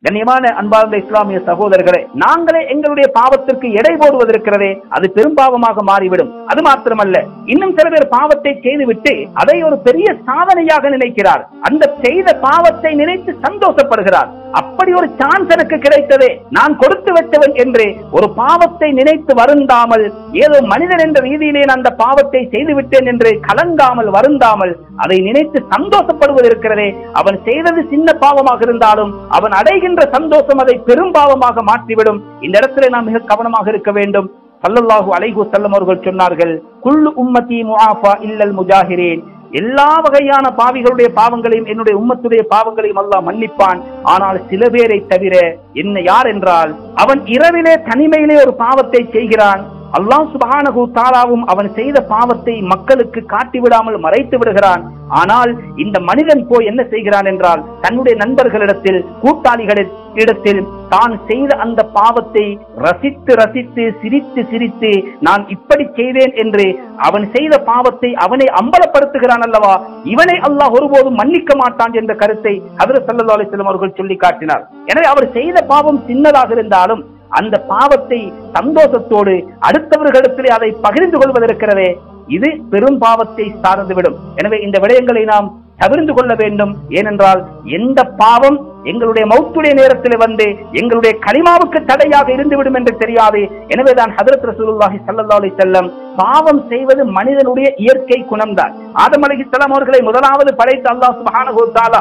கண்ணியமான அன்பார்ந்த இஸ்லாமிய சகோதரர்களே நாங்களே எங்களுடைய பாவத்திற்கு எடை போடுவதற்கிறதே அது பெரும்பாவமாக மாறிவிடும் அது மாத்திரமல்ல இன்னும் சில பேர் பாவத்தை செய்துவிட்டு அதை ஒரு பெரிய சாதனையாக நினைக்கிறார் அந்த செய்த பாவத்தை நினைத்து சந்தோஷப்படுகிறார் அப்படி ஒரு சான்ஸ் எனக்கு கிடைத்ததே நான் கொடுத்து வைத்தவன் என்று ஒரு பாவத்தை நினைத்து வருந்தாமல் ஏதோ மனிதன் என்ற ரீதியிலே நான் அந்த பாவத்தை செய்து விட்டேன் என்று கலங்காமல் வருந்தாமல் அதை நினைத்து சந்தோஷப்படுவது இருக்கிறதே அவன் செய்தது சின்ன பாவமாக இருந்தாலும் அவன் அடைகின்ற சந்தோஷம் அதை பெரும் பாவமாக மாற்றிவிடும் இந்த இடத்துல நாம் மிக கவனமாக இருக்க வேண்டும் சல்லல்லாஹு அலைஹு செல்லம் அவர்கள் சொன்னார்கள் குல்லு உம்மதி முஆஃபா இல்லல் முஜாஹிரீன் எல்லா வகையான பாவிகளுடைய பாவங்களையும் என்னுடைய உம்மத்துடைய பாவங்களையும் அல்லாஹ் மன்னிப்பான் ஆனால் சில பேரை தவிர என்ன யார் என்றால் அவன் இரவிலே தனிமையிலே ஒரு பாவத்தை செய்கிறான் அல்லாஹ் சுபஹானஹு தாலாவும் அவன் செய்த பாவத்தை மக்களுக்கு காட்டிவிடாமல் மறைத்து விடுகிறான் ஆனால் இந்த மனிதன் போய் என்ன செய்கிறான் என்றால் தன்னுடைய நண்பர்களிடத்தில் கூட்டாளிகளிடத்தில் தான் செய்த அந்த பாவத்தை ரசித்து ரசித்து சிரித்து சிரித்து நான் இப்படி செய்தேன் என்று அவன் செய்த பாவத்தை அவனை அம்பலப்படுத்துகிறான் அல்லவா இவனை அல்லாஹ் ஒருபோதும் மன்னிக்க மாட்டான் என்ற கருத்தை ஹதரத் ஸல்லல்லாஹு அலைஹி வஸல்லம் அவர்கள் சொல்லி காட்டினார் எனவே அவர் செய்த பாவம் சின்னதாக இருந்தாலும் அந்த பாவத்தை சந்தோஷத்தோடு அடுத்தவர்களிடத்திலே அதை பகிர்ந்து கொள்வதற்கிறதே இது பெரும் பாவத்தை சார்ந்துவிடும் எனவே இந்த விடயங்களை நாம் தவிர்ந்து கொள்ள வேண்டும் ஏனென்றால் எந்த பாவம் எங்களுடைய மௌத்துடைய நேரத்தில் வந்து எங்களுடைய கலிமாவுக்கு தடையாக இருந்துவிடும் என்று தெரியாது எனவேதான் ஹதரத் ரசூலுல்லாஹி ஸல்லல்லாஹு அலைஹி வஸல்லம் பாவம் செய்வது மனிதனுடைய இயற்கை குணம்தான் ஆதம் அலைஹிஸ்ஸலாம் அவர்களை முதலாவது படைத்த அல்லாஹ் சுப்ஹானஹு வ தஆலா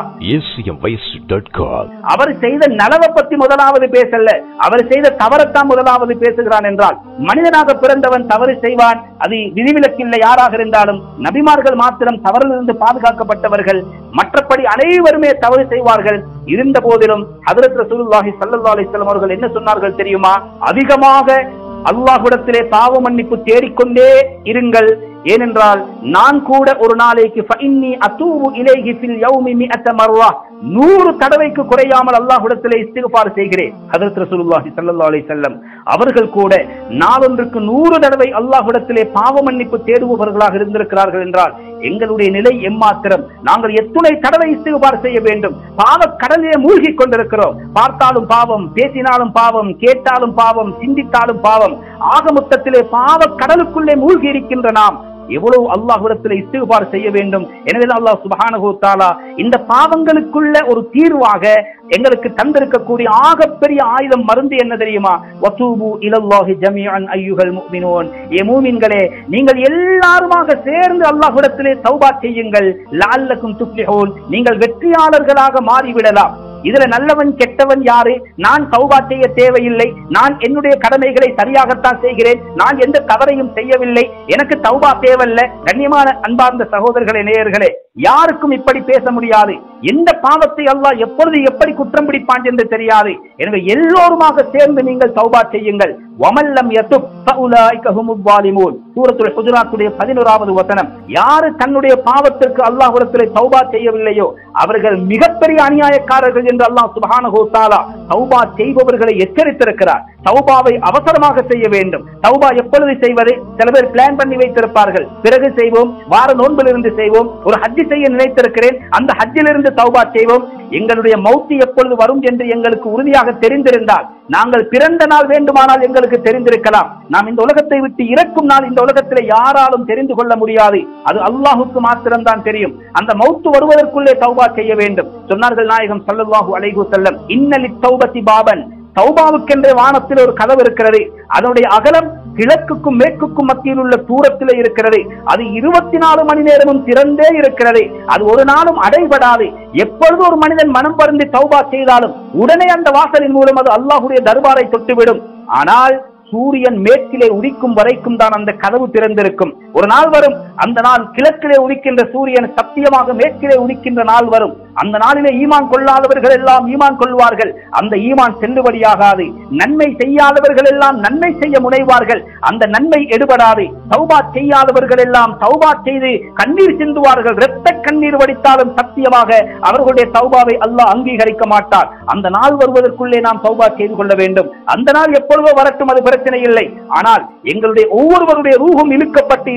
acmvoice.com. அவர் செய்த நலவை பத்தி முதலாவது பேசல அவர் செய்த தவறத்தான் முதலாவது பேசுகிறான் என்றால் மனிதனாக பிறந்தவன் தவறு செய்வான் அது விதிவிலக்கில்லை யாராக இருந்தாலும் நபிமார்கள் மாத்திரம் தவறிலிருந்து பாதுகாக்கப்பட்டவர்கள் மற்றபடி அனைவருமே தவறு செய்வார்கள் இருந்த போதிலும் ஹதரத் ரசூலுல்லாஹி ஸல்லல்லாஹு அலைஹி வஸல்லம் அவர்கள் என்ன சொன்னார்கள் தெரியுமா அதிகமாக அல்லாஹ்விடத்திலே பாவ மன்னிப்பு தேடிக்கொண்டே இருங்கள் ஏனென்றால் நான் கூட ஒரு நாளைக்கு ஃபஇன்னி அதூபு இலைஹி ஃபில் யௌமி மிஅத மர்ரா நூறு தடவைக்கு குறையாமல் அல்லாஹ்விடத்திலே இஸ்திக்பார் செய்கிறேன் ஹதரத் ரசூலுல்லாஹி ஸல்லல்லாஹு அலைஹி வஸல்லம் அவர்கள் கூட நாளொன்றுக்கு நூறு தடவை அல்லாஹ்விடத்திலே பாவ மன்னிப்பு தேடுபவர்களாக இருந்திருக்கிறார்கள் என்றால் எங்களுடைய நிலை எம்மாத்திரம் நாங்கள் எத்துணை தடவை இஸ்திக்பார் செய்ய வேண்டும் பாவ கடலிலே மூழ்கிக் கொண்டிருக்கிறோம் பார்த்தாலும் பாவம் பேசினாலும் பாவம் கேட்டாலும் பாவம் சிந்தித்தாலும் பாவம் ஆக மொத்தத்திலே பாவ கடலுக்குள்ளே மூழ்கி இருக்கின்ற நாம் எவ்வளவு அல்லாஹ்விடத்தில் இஸ்திகுபார் செய்ய வேண்டும் எனவே அல்லாஹ் சுப்ஹானஹு தஆலா இந்த பாவங்களுக்குள்ள ஒரு தீர்வாக எங்களுக்கு தந்திருக்கக்கூடிய ஆகப்பெரிய ஆயுதம் மருந்து என்ன தெரியுமா வதூபு இலல்லாஹி ஜமீஅன் அய்யுஹல் முஃமினூன் ஏ மூமின்களே நீங்கள் எல்லாருமாக சேர்ந்து அல்லாஹ்விடத்திலே தௌபா செய்யுங்கள் லஅல்லக்கும் துஃப்லிஹூன் நீங்கள் வெற்றியாளர்களாக மாறிவிடலாம் இதுல நல்லவன் கெட்டவன் யாரு நான் தௌபா செய்ய தேவையில்லை நான் என்னுடைய கடமைகளை சரியாகத்தான் செய்கிறேன் நான் எந்த தவறையும் செய்யவில்லை எனக்கு தௌபா தேவையில்ல கண்ணியமான அன்பார்ந்த சகோதரர்களே நேயர்களே யாருக்கும் இப்படி பேச முடியாது எந்த பாவத்தை அல்லாஹ் எப்பொழுது எப்படி குற்றம் பிடிப்பான் என்று தெரியாது எனவே எல்லோருமாக சேர்ந்து நீங்கள் தௌபா செய்யுங்கள் வமல்லம் யதுப் ஃபஉலாயிக ஹுமுல் வாலிமூன் சூரத்துல் ஹுஜராத்துடைய 11வது வசனம் யாரு தன்னுடைய பாவத்திற்கு அல்லாஹ்விடத்திலே தௌபா செய்யவில்லையோ அவர்கள் மிகப்பெரிய அநியாயக்காரர்கள் என்று அல்லாஹ் சுப்ஹானஹு தஆலா தௌபா செய்பவர்களை எச்சரித்திருக்கிறார் தௌபாவை அவசரமாக செய்ய வேண்டும் தௌபா எப்பொழுது செய்வது சில பேர் பிளான் பண்ணி வைத்திருப்பார்கள் பிறகு செய்வோம் வார நோன்பிலிருந்து செய்வோம் ஒரு ஹஜ்ஜி செய்ய நினைத்திருக்கிறேன் அந்த ஹஜ்ஜிலிருந்து தௌபா செய்வோம் எங்களுடைய மௌத்தி எப்பொழுது வரும் என்று எங்களுக்கு உறுதியாக தெரிந்திருந்தால் நாங்கள் பிறந்த நாள் வேண்டுமானால் எங்களுக்கு தெரிந்திருக்கலாம் நாம் இந்த உலகத்தை விட்டு இறக்கும் நாள் இந்த உலகத்தில் யாராலும் தெரிந்து கொள்ள முடியாது அது அல்லாஹுக்கு மாத்திரம்தான் தெரியும் அந்த மௌத்து வருவதற்குள்ளே தௌபா செய்ய வேண்டும் சொன்னார்கள் நாயகம் ஸல்லல்லாஹு அலைஹி வஸல்லம் இன்னலி தௌபதி பாபன் தௌபாவுக்கென்றே வானத்தில் ஒரு கதவு இருக்கிறது அதனுடைய அகலம் கிழக்குக்கும் மேற்குக்கும் மத்தியில் உள்ள தூரத்திலே இருக்கிறது அது இருபத்தி நாலு மணி நேரமும் திறந்தே இருக்கிறது அது ஒரு நாளும் அடைபடாது எப்பொழுது ஒரு மனிதன் மனம் பருந்தி தௌபா செய்தாலும் உடனே அந்த வாசலின் மூலம் அது அல்லாஹுடைய தர்பாரை தொட்டுவிடும் ஆனால் சூரியன் மேற்கிலே உதிக்கும் வரைக்கும் தான் அந்த கதவு திறந்திருக்கும் ஒரு நாள் வரும் அந்த நாள் கிழக்கிலே உதிக்கின்ற சூரியன் சத்தியமாக மேற்கிலே உதிக்கின்ற நாள் வரும் அந்த நாளிலே ஈமான் கொள்ளாதவர்கள் எல்லாம் ஈமான் கொள்வார்கள் அந்த ஈமான் செல்லுபடியாகாது நன்மை செய்யாதவர்கள் எல்லாம் நன்மை செய்ய முனைவார்கள் அந்த நன்மை எடுபடாது தௌபா செய்யாதவர்கள் எல்லாம் தௌபா செய்து கண்ணீர் சிந்துவார்கள் இரத்த கண்ணீர் வடித்தாலும் சத்தியமாக அவர்களுடைய தௌபாவை அல்லாஹ் அங்கீகரிக்க மாட்டார் அந்த நாள் வருவதற்குள்ளே நாம் தௌபா செய்து கொள்ள வேண்டும் அந்த நாள் எப்பொழுதோ வரட்டும் அது பிரச்சனை இல்லை ஆனால் எங்களுடைய ஒவ்வொருவருடைய ரூஹும் இழுக்கப்பட்டு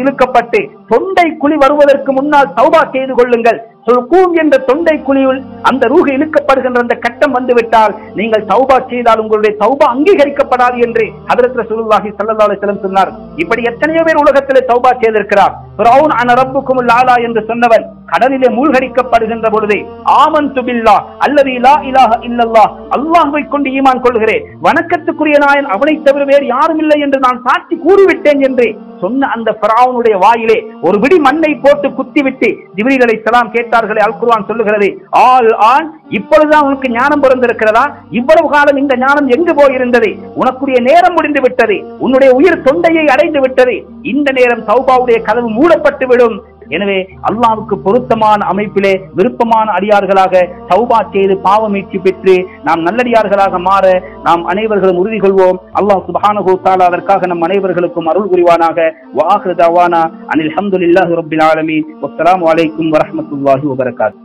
இழுக்கப்பட்டு தொண்டை குழி வருவதற்கு முன்னால் தௌபா செய்து கொள்ளுங்கள் சுல்கூம் என்ற தொண்டை குழியுள் அந்த ரூஹு இழுக்கப்படுகின்ற அந்த கட்டம் வந்துவிட்டால் நீங்கள் தௌபா செய்தால் உங்களுடைய தௌபா அங்கீகரிக்கப்படாது என்று ஹதரத் ரசூலுல்லாஹி ஸல்லல்லாஹு அலைஹி வஸல்லம் சொன்னார் இப்படி எத்தனையோ பேர் உலகத்திலே தௌபா செய்திருக்கிறார் ஃபிரௌன் அன ரப்புக்குமுல் ஆலா என்று சொன்னவன் கடலிலே மூழ்கடிக்கப்படுகின்ற பொழுது ஆமன்து பில்லாஹ் அல்லது லா இலாஹ இல்லல்லாஹ் அல்லாஹ்வை கொண்டு ஈமான் கொள்கிறேன் வணக்கத்துக்குரிய நாயன் அவனை தவிர வேறு யாரும் இல்லை என்று நான் சாட்சி கூறிவிட்டேன் என்று சொன்ன அந்த ஃபிரௌனுடைய வாயிலே ஒரு விடி மண்ணை போட்டு குத்திவிட்டு ஜிப்ரீல் அலைஹிஸ்ஸலாம் கேட்டார்களே அல் குர்ஆன் சொல்லுகிறது ஆல் ஆன் இப்பொழுதுதான் உனக்கு ஞானம் பிறந்திருக்கிறதா இவ்வளவு காலம் இந்த ஞானம் எங்கு போயிருந்தது உனக்குரிய நேரம் முடிந்து விட்டது உன்னுடைய உயிர் தொண்டையை அடைந்து விட்டது இந்த நேரம் தௌபாவுடைய கதவு மூடப்பட்டு விடும் எனவே அல்லாஹ்வுக்கு பொருத்தமான அமைப்பிலே விருப்பமான அடியார்களாக தௌபா செய்து பாவ மீட்சி பெற்று நாம் நல்லடியார்களாக மாற நாம் அனைவர்களும் உறுதி கொள்வோம் அல்லாஹ் சுப்ஹானஹு தஆலா அதற்காக நம் அனைவர்களுக்கும் அருள் புரிவானாக வஆஹிரு தவானா அனில் ஹம்துலில்லாஹி ரப்பில் ஆலமீன் வஸ்ஸலாமு அலைக்கும் வரஹ்மத்துல்லாஹி வபரகாத்துஹு